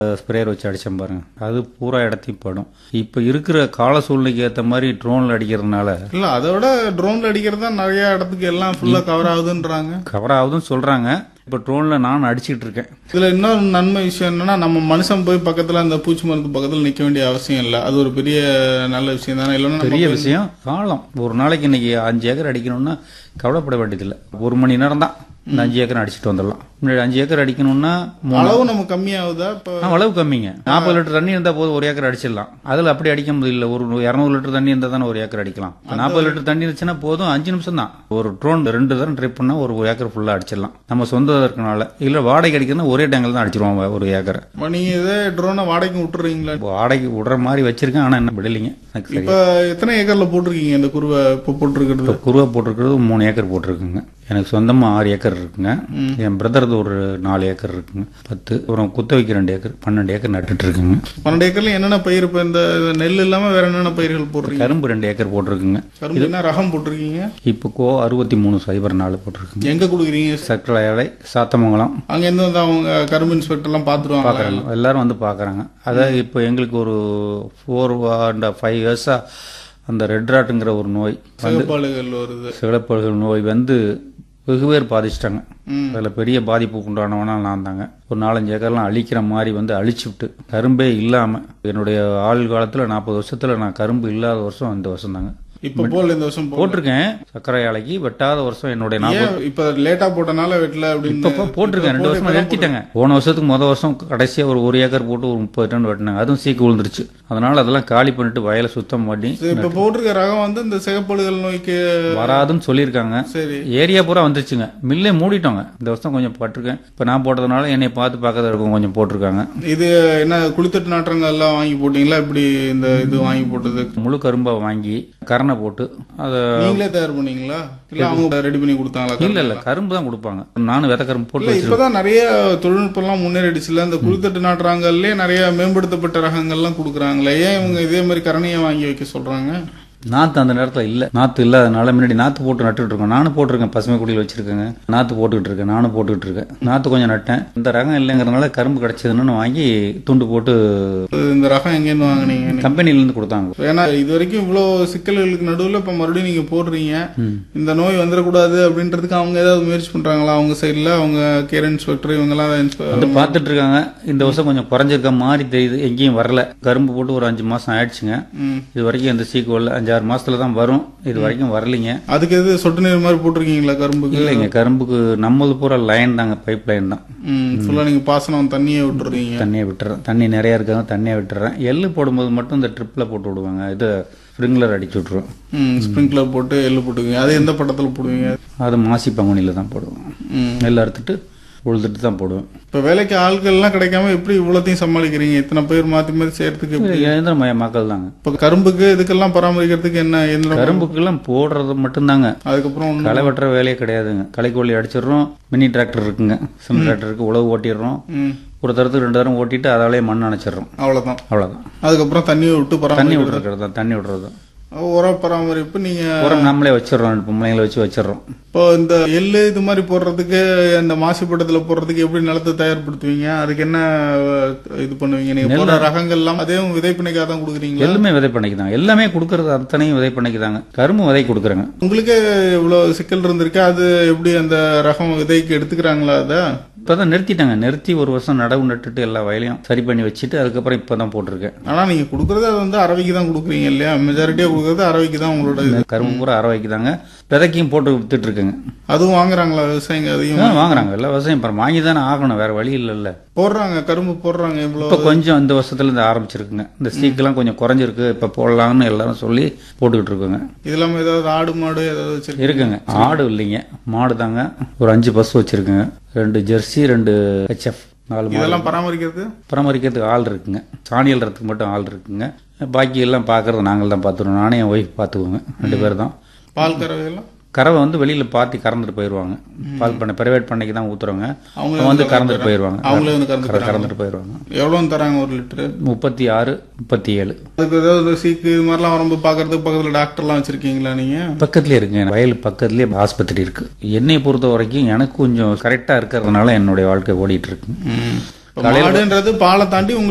Sprayer வச்சு அடிச்சேன் பாருங்க அது பூரா இடத்தையும் படும் இப்போ இருக்கிற கால சூழ்நிலைக்கு ஏற்ற மாதிரி ட்ரோனில் அடிக்கிறதுனால இல்ல அதை விட ட்ரோன்ல அடிக்கிறது தான் நிறைய இடத்துக்கு எல்லாம் ஃபுல்லா கவர் ஆகுதுன்றாங்க கவர் ஆகுதுன்னு சொல்கிறாங்க இப்போ ட்ரோனில் நான் அடிச்சிட்டு இருக்கேன் இதுல இன்னொரு நன்மை விஷயம் என்னன்னா நம்ம மனுஷன் போய் பக்கத்துல அந்த பூச்சி மருந்து பக்கத்துல நிக்க வேண்டிய அவசியம் இல்ல அது ஒரு பெரிய நல்ல விஷயம் தானே இல்லைன்னா பெரிய விஷயம் காலம் ஒரு நாளைக்கு இன்னைக்கு அஞ்சு ஏக்கர் அடிக்கணும்னா கவலைப்பட வேண்டியதில்லை ஒரு மணி நேரம் தான் இந்த அஞ்சு ஏக்கர் அடிச்சிட்டு வந்துடலாம் முன்னாடி அஞ்சு ஏக்கர் அடிக்கணும்னா மூணு அளவு நம்ம கம்மியாகுதா இப்ப ஆ, அளவு கம்மிங்க நாற்பது லிட்டர் தண்ணி இருந்தால் போதும் ஒரு ஏக்கர் அடிச்சிடலாம் அதில் அப்படி அடிக்க முடியல ஒரு இரநூறு லிட்டர் தண்ணி இருந்தால் தானே ஒரு ஏக்கர் அடிக்கலாம் நாற்பது லிட்டர் தண்ணி இருந்துச்சுன்னா போதும் அஞ்சு நிமிஷம் தான் ஒரு ட்ரோன் ரெண்டு தரம் ட்ரிப் பண்ணா ஒரு ஏக்கர் ஃபுல்லாக அடிச்சிடலாம் நம்ம சொந்த இருக்கனால இல்லை வாடகை அடிக்கிறதுனா ஒரே டேங்கில் தான் அடிச்சிருவோம் ஒரு ஏக்கரை இப்ப நீங்க இதே ட்ரோனை வாடகைக்கு விட்டுறீங்களா வாடகைக்கு விடுற மாதிரி வச்சிருக்கேன் ஆனால் என்ன விடலைங்க எனக்கு சரி இப்ப எத்தனை ஏக்கர்ல போட்டிருக்கீங்க இந்த குருவை இப்ப போட்டிருக்கிறது இப்போ குருவை போட்டிருக்கிறது மூணு ஏக்கர் போட்டிருக்குங்க எனக்கு சொந்தமாக ஆறு ஏக்கர் இருக்குங்க என் பிரதரது ஒரு நாலு ஏக்கர் இருக்குங்க பத்து அப்புறம் குத்தவைக்கு ரெண்டு ஏக்கர் பன்னெண்டு ஏக்கர் நட்டுட்டு இருக்குங்க பன்னெண்டு ஏக்கர்ல என்னென்ன பயிர் இப்ப இந்த நெல் இல்லாம வேற என்னென்ன பயிர்கள் போடுறீங்க கரும்பு ரெண்டு ஏக்கர் போட்டிருக்குங்க கரும்பு என்ன ரகம் போட்டிருக்கீங்க இப்போ கோ அறுபத்தி மூணு சைபர் நாலு போட்டிருக்குங்க எங்க கொடுக்குறீங்க சர்க்கரை ஆலை சாத்தமங்கலம் அங்க இருந்து வந்து அவங்க கரும்பு இன்ஸ்பெக்டர் எல்லாம் பாத்துருவாங்க பார்க்குறாங்க எல்லாரும் வந்து பார்க்குறாங்க அதாவது இப்போ எங்களுக்கு ஒரு ஃபோர் அண்ட் ஃபைவ் இயர்ஸாக அந்த ரெட் ராட்டுங்கிற ஒரு நோய் சிகப்பாளுகள் வருது சிகப்பல்கள் நோய் வந்து வெகு பேர் பாதிச்சிட்டாங்க ம். அதில் பெரிய பாதிப்பு உண்டானவனா நான் தாங்க ஒரு நாலஞ்சு ஏக்கர்லாம் அழிக்கிற மாதிரி வந்து அழிச்சு விட்டு கரும்பே இல்லாமல் என்னுடைய ஆள் காலத்தில் நாற்பது வருஷத்தில் நான் கரும்பு இல்லாத வருஷம் இந்த வருஷம் தாங்க இப்ப போல இந்த வருஷம் போல போட்டிருக்கேன் சர்க்கரை ஆலைக்கு வெட்டாத வருஷம் என்னுடைய நாற்பது ஏன் இப்ப லேட்டா போட்டனால வெட்டல அப்படின்னு இப்போ போட்டிருக்கேன் ரெண்டு வருஷமா நிறுத்திட்டேங்க போன வருஷத்துக்கு முத வருஷம் கடைசியா ஒரு ஒரு ஏக்கர் போட்டு ஒரு முப்பது டன் வெட்டினாங்க அதுவும் சீக்கு விழுந்துருச்சு அதனால அதெல்லாம் காலி பண்ணிட்டு வயலை சுத்தம் பண்ணி சரி, இப்ப போட்டிருக்க ரகம் வந்து இந்த சிகப்பழுகள் நோய்க்கு வராதுன்னு சொல்லியிருக்காங்க சரி ஏரியா பூரா வந்துருச்சுங்க மில்லே மூடிட்டோங்க இந்த வருஷம் கொஞ்சம் பட்டிருக்கேன் இப்போ நான் போட்டதுனால என்னை பார்த்து பார்க்கறது இருக்கும் கொஞ்சம் போட்டிருக்காங்க இது என்ன குளித்தட்டு நாற்றங்கள் எல்லாம் வாங்கி போட்டீங்களா இப்படி இந்த இது வாங்கி போட்டது முழு கரும்பை வாங்கி கரணை போட்டு அதை நீங்களே தயார் பண்ணீங்களா இல்ல அவங்க ரெடி பண்ணி கொடுத்தாங்களா இல்ல இல்ல கரும்பு தான் கொடுப்பாங்க நானும் வித கரும்பு போட்டு இல்ல வச்சிருக்கேன் இப்பதான் நிறைய தொழில்நுட்பம் எல்லாம் முன்னேறிடுச்சுல இந்த குளித்தட்டு நாட்டுறாங்கல்லே நிறைய மேம்படுத்தப்பட்ட ரகங்கள்லாம் கொடுக்குறாங்களே ஏன் இவங்க இதே மாதிரி கரணையை வாங்கி வைக்க சொல்றாங்க நாத்து அந்த நேரத்தில் இல்லை நாத்து இல்லாதனால முன்னாடி நாத்து போட்டு நட்டுட்டு இருக்கோம் நானும் போட்டிருக்கேன் பசுமை குடியில் வச்சிருக்கேங்க நாத்து போட்டுக்கிட்டு இருக்கேன் நானும் போட்டுக்கிட்டு இருக்கேன் நாத்து கொஞ்சம் நட்டேன் இந்த ரகம் இல்லைங்கிறதுனால கரும்பு கிடைச்சதுன்னு வாங்கி துண்டு போட்டு இந்த ரகம் எங்கேருந்து வாங்குனீங்க நீங்க? கம்பெனிலேருந்து கொடுத்தாங்க ஏன்னா இது வரைக்கும் இவ்வளவு சிக்கல்களுக்கு நடுவுல இப்ப மறுபடியும் நீங்க போடுறீங்க இந்த நோய் வந்துடக்கூடாது அப்படின்றதுக்கு அவங்க ஏதாவது முயற்சி பண்றாங்களா அவங்க சைடுல அவங்க கேர் இன்ஸ்பெக்டர் இவங்க எல்லாம் inspe- வந்து பார்த்துட்டு இருக்காங்க இந்த வருஷம் கொஞ்சம் குறைஞ்சிருக்க மாதிரி தெரியுது எங்கேயும் வரல கரும்பு போட்டு ஒரு அஞ்சு மாசம் ஆயிடுச்சுங்க ம். இது வரைக்கும் எந்த சீக்குவல் அஞ்சாறு மாசத்துல தான் வரும் இது வரைக்கும் வரலைங்க அதுக்கு எது சொட்டு நீர் மாதிரி போட்டிருக்கீங்களா கரும்புக்கு இல்லைங்க கரும்புக்கு நம்மளது பூரா லைன் தாங்க பைப் லைன் தான் ம் ஃபுல்லா நீங்க பாசனம் தண்ணியே விட்டுறீங்க தண்ணியை விட்டுறேன் தண்ணி நிறைய இருக்காங்க தண்ணியை விட்டுறேன் எள்ளு போடும்போது மட்டும் இந்த ட்ரிப்பில் போட்டு விடுவாங்க இது ஸ்ப்ரிங்க்லர் அடிச்சு விட்ருவோம் ம் ஸ்ப்ரிங்க்லர் போட்டு எள்ளு போட்டுக்குவீங்க அது எந்த பட்டத்துல போடுவீங்க அது மாசி பங்குனியில் தான் போடுவோம் ம் நெல் அறுத்துட்டு உழுதுட்டு தான் போடுவேன் இப்ப வேலைக்கு ஆட்கள் எல்லாம் கிடைக்காம எப்படி இவ்வளத்தையும் சமாளிக்கிறீங்க இத்தனை பேர் மாத்தி மாத்தி செய்யறதுக்கு எப்படி? இயந்திரமய மக்கள் தாங்க இப்ப கரும்புக்கு இதுக்கெல்லாம் பராமரிக்கிறதுக்கு என்ன எந்திரம் கரும்புக்கெல்லாம் போடுறது மட்டும்தாங்க அதுக்கப்புறம் ஒண்ணும் களை வெட்டுற வேலையே கிடையாதுங்க களைக்கோழி அடிச்சிடுறோம் மினி டிராக்டர் இருக்குங்க சிம் டிராக்டருக்கு உழவு ஓட்டிடுறோம் ம் ஒரு தரத்துக்கு ரெண்டு தரம் ஓட்டிட்டு அதாலே மண் அணைச்சிடுறோம் அவ்வளவுதான் அவ்வளோதான் அதுக்கப்புறம் தண்ணியை விட்டு தண்ணி பராமரி விட்டுருக்கிறது தான் தண்ணி விடுறது தான் உர பராமரிப்பு நீங்க உரம் நம்மளே வச்சிடுறோம் பொம்பளைங்களை வச்சு வச்சிடுறோம் இப்போ இந்த எள்ளு இது மாதிரி போடுறதுக்கு இந்த மாசுபட்டத்துல போடுறதுக்கு எப்படி நிலத்தை தயார்படுத்துவீங்க அதுக்கு என்ன அஹ், இது பண்ணுவீங்க நீங்க போடுற ரகங்கள் எல்லாம் அதே விதைப்பிணைக்காக தான் கொடுக்குறீங்களா எல்லாமே விதை பண்ணிக்குதாங்க எல்லாமே கொடுக்கறது அத்தனையும் விதை பண்ணிக்குதாங்க கரும்பு விதை கொடுக்குறாங்க உங்களுக்கு இவ்வளவு சிக்கல் இருந்திருக்கு அது எப்படி அந்த ரகம் விதைக்கு எடுத்துக்கிறாங்களா அதை இப்பதான் நிறுத்திட்டாங்க நிறுத்தி ஒரு வருஷம் நடவு நட்டுட்டு எல்லா வயலையும் சரி பண்ணி வச்சுட்டு அதுக்கப்புறம் இப்பதான் போட்டிருக்கேன் ஆனா நீங்க கொடுக்கறது அது வந்து அரவைக்கு தான் கொடுக்குறீங்க இல்லையா மெஜாரிட்டியா கொடுக்கறது அரவைக்கு தான் உங்களோட இது கரும்பு பூரா அரை வைக்குதாங்க விதைக்கும் போட்டு வித்துட்டு இருக்குங்க அதுவும் வாங்குறாங்களா விவசாயிங்க அதையும் ஆ, வாங்குறாங்க எல்லா விவசாயம் அப்புறம் வாங்கி தானே ஆகணும் வேற வழி இல்லைல்ல போடுறாங்க கரும்பு போடுறாங்க இவ்வளவு இப்போ கொஞ்சம் இந்த வருஷத்துல இருந்து ஆரம்பிச்சிருக்குங்க இந்த சீக்கெல்லாம் கொஞ்சம் குறைஞ்சிருக்கு இப்போ போடலாம்னு எல்லாரும் சொல்லி போட்டுக்கிட்டு இருக்குங்க இது இல்லாம ஏதாவது ஆடு மாடு ஏதாவது வச்சிருக்கீங்க இருக்குங்க ஆடு இல்லைங்க மாடு தாங்க ஒரு அஞ்சு பஸ் வச்சிருக்குங்க ரெண்டு ஜெர்சி ரெண்டு ஹெச்எஃப் நாலு மாடு இதெல்லாம் பராமரிக்கிறது பராமரிக்கிறதுக்கு ஆள் இருக்குங்க சாணி அள்ளுறதுக்கு மட்டும் ஆள் இருக்குங்க பாக்கி எல்லாம் பார்க்கறது நாங்கள் தான் பார்த்துருவோம் நானே என் ஒய்ஃப் பார்த்துக்குவோங்க ரெண்டு பேர் தான் பால் கறவை எல்லாம் கறவை வந்து வெளியில் பாத்தி கறந்துட்டு போயிடுவாங்க பால் பண்ணை பிரைவேட் பண்ணைக்கு தான் ஊற்றுறோங்க அவங்க அவங்க வந்து கறந்துட்டு போயிடுவாங்க அவங்களே வந்து கறந்து கற- கறந்துட்டு போயிடுவாங்க எவ்வளவு தராங்க ஒரு லிட்டரு முப்பத்தி ஆறு முப்பத்தி ஏழு அதுக்கு ஏதாவது சீக்கு இது மாதிரிலாம் வரும்போது பாக்குறதுக்கு பக்கத்துல டாக்டர்லாம் வச்சிருக்கீங்களா நீங்க பக்கத்துலேயே இருக்குங்க வயல் பக்கத்துலேயே ஆஸ்பத்திரி இருக்கு என்னை பொறுத்த வரைக்கும் எனக்கு கொஞ்சம் கரெக்டாக இருக்கிறதுனால என்னுடைய வாழ்க்கை ஓடிட்டு இருக்கு ம். இப்ப மாடுன்றது பாலை தாண்டி உங்களுக்கு